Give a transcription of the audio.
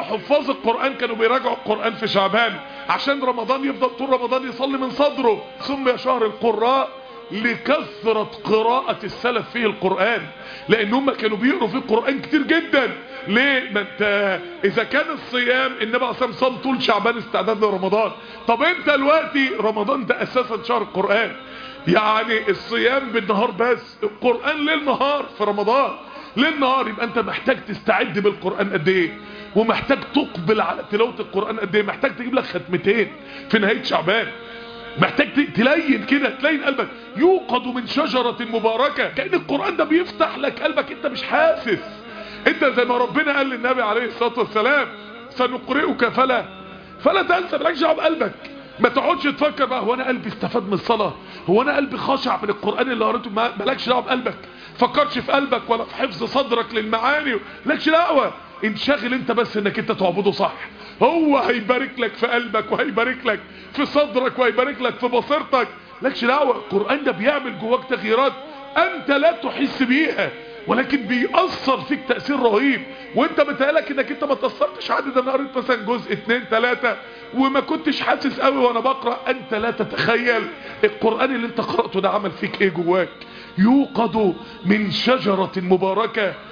حفاظ القرآن كانوا بيراجعوا القرآن في شعبان عشان رمضان يفضل طول رمضان يصلي من صدره ثم يا شهر القراء لكثرة قراءة السلف فيه القرآن لان هم كانوا بيقروا فيه القرآن كتير جدا ليه ما انت اذا كان الصيام النبي عليه الصلاه والسلام صام طول شعبان استعداد لرمضان طب انت دلوقتي رمضان ده اساسا شهر القرآن يعني الصيام بالنهار بس القرآن ليل نهار في رمضان ليل نهار يبقى انت محتاج تستعد بالقرآن قد ايه ومحتاج تقبل على تلاوة القرآن قد ايه محتاج تجيب لك ختمتين في نهاية شعبان محتاج تلين كده تلين قلبك يوقد من شجرة مباركة كأن القرآن ده بيفتح لك قلبك انت مش حاسس انت زي ما ربنا قال للنبي عليه الصلاة والسلام سنقرئك فلا فلا تنسى مالكش دعوه بقلبك ما تقعدش تفكر بقى هو انا قلبي استفاد من الصلاة هو انا قلبي خاشع من القرآن اللي قريته مالكش دعوه بقلبك فكرش في قلبك ولا في حفظ صدرك للمعاني مالكش دعوه انشغل انت بس انك انت تعبده صح هو هيبارك لك في قلبك وهيبارك لك في صدرك وهيبارك لك في بصيرتك لكش دعوه القرآن ده بيعمل جواك تغييرات انت لا تحس بيها ولكن بيأثر فيك تأثير رهيب وانت بتهيألك انك انت ما تأثرتش عادي ده انا قريت مثلا جزء اتنين تلاتة وما كنتش حاسس قوي وانا بقرأ انت لا تتخيل القرآن اللي انت قرأته ده عمل فيك ايه جواك يوقد من شجرة مباركة